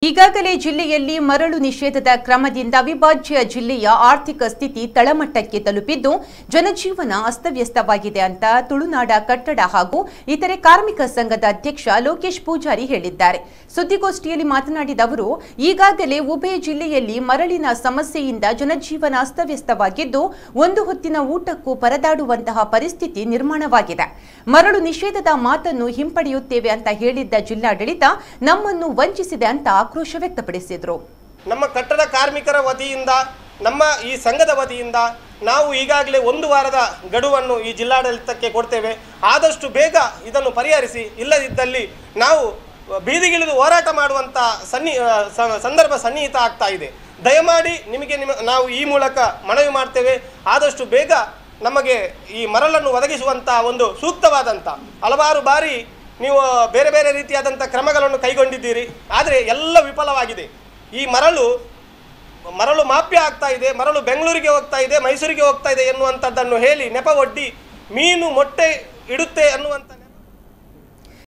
ಈಗಾಗಲೇ ಜಿಲ್ಲೆಯಲ್ಲಿ ಮರಳು ನಿಷೇಧದ ಕ್ರಮದಿಂದ ಅವಿಭಾಜ್ಯ ಜಿಲ್ಲೆಯ ಆರ್ಥಿಕ ಸ್ಥಿತಿ ತಳಮಟ್ಟಕ್ಕೆ ತಲುಪಿದ್ದು ಜನಜೀವನ ಅಸ್ತವ್ಯಸ್ತವಾಗಿದೆ ಅಂತ ತುಳುನಾಡ ಕಟ್ಟಡ ಹಾಗೂ ಇತರೆ ಕಾರ್ಮಿಕ ಸಂಘದ ಅಧ್ಯಕ್ಷ ಲೋಕೇಶ್ ಪೂಜಾರಿ ಹೇಳಿದ್ದಾರೆ ಸುದ್ದಿಗೋಷ್ಠಿಯಲ್ಲಿ ಮಾತನಾಡಿದ ಅವರು ಈಗಾಗಲೇ ಉಭಯ ಜಿಲ್ಲೆಯಲ್ಲಿ ಮರಳಿನ ಸಮಸ್ಯೆಯಿಂದ ಜನಜೀವನ ಅಸ್ತವ್ಯಸ್ತವಾಗಿದ್ದು ಒಂದು ಹೊತ್ತಿನ ಊಟಕ್ಕೂ ಪರದಾಡುವಂತಹ ಪರಿಸ್ಥಿತಿ ನಿರ್ಮಾಣವಾಗಿದೆ ಮರಳು ನಿಷೇಧದ ಮಾತನ್ನು ಹಿಂಪಡೆಯುತ್ತೇವೆ ಅಂತ ಹೇಳಿದ್ದ ಜಿಲ್ಲಾಡಳಿತ ನಮ್ಮನ್ನು ವಂಚಿಸಿದೆ ಅಂತ ಆಕ್ರೋಶ ವ್ಯಕ್ತಪಡಿಸಿದರು ನಮ್ಮ ಕಟ್ಟಡ ಕಾರ್ಮಿಕರ ವತಿಯಿಂದ ನಮ್ಮ ಈ ಸಂಘದ ವತಿಯಿಂದ ನಾವು ಈಗಾಗಲೇ ಒಂದು ವಾರದ ಗಡುವನ್ನು ಈ ಜಿಲ್ಲಾಡಳಿತಕ್ಕೆ ಕೊಡ್ತೇವೆ ಆದಷ್ಟು ಬೇಗ ಇದನ್ನು ಪರಿಹರಿಸಿ ಇಲ್ಲದಿದ್ದಲ್ಲಿ ನಾವು ಬೀದಿಗಿಳಿದು ಹೋರಾಟ ಮಾಡುವಂಥ ಸನ್ನಿ ಆ, ಸ- ಸಂದರ್ಭ ಸನ್ನಿಹಿತ ಆಗ್ತಾ ಇದೆ ದಯಮಾಡಿ ನಿಮಗೆ ನಿಮ್ಮ ನಾವು ಈ ಮೂಲಕ ಮನವಿ ಮಾಡ್ತೇವೆ ಆದಷ್ಟು ಬೇಗ ನಮಗೆ ಈ ಮರಳನ್ನು ಒದಗಿಸುವಂಥ ಒಂದು ಸೂಕ್ತವಾದಂಥ ಹಲವಾರು ಬಾರಿ ನೀವು ಬೇರೆ ಬೇರೆ ರೀತಿಯಾದಂಥ ಕ್ರಮಗಳನ್ನು ಕೈಗೊಂಡಿದ್ದೀರಿ ಆದರೆ ಎಲ್ಲ ವಿಫಲವಾಗಿದೆ ಈ ಮರಳು ಮರಳು ಮಾಪ್ಯ ಆಗ್ತಾ ಇದೆ ಮರಳು ಬೆಂಗಳೂರಿಗೆ ಹೋಗ್ತಾ ಇದೆ ಮೈಸೂರಿಗೆ ಹೋಗ್ತಾ ಇದೆ ಎನ್ನುವಂಥದ್ದನ್ನು ಹೇಳಿ ನೆಪ ಒಡ್ಡಿ ಮೀನು ಮೊಟ್ಟೆ ಇಡುತ್ತೆ ಅನ್ನುವಂಥ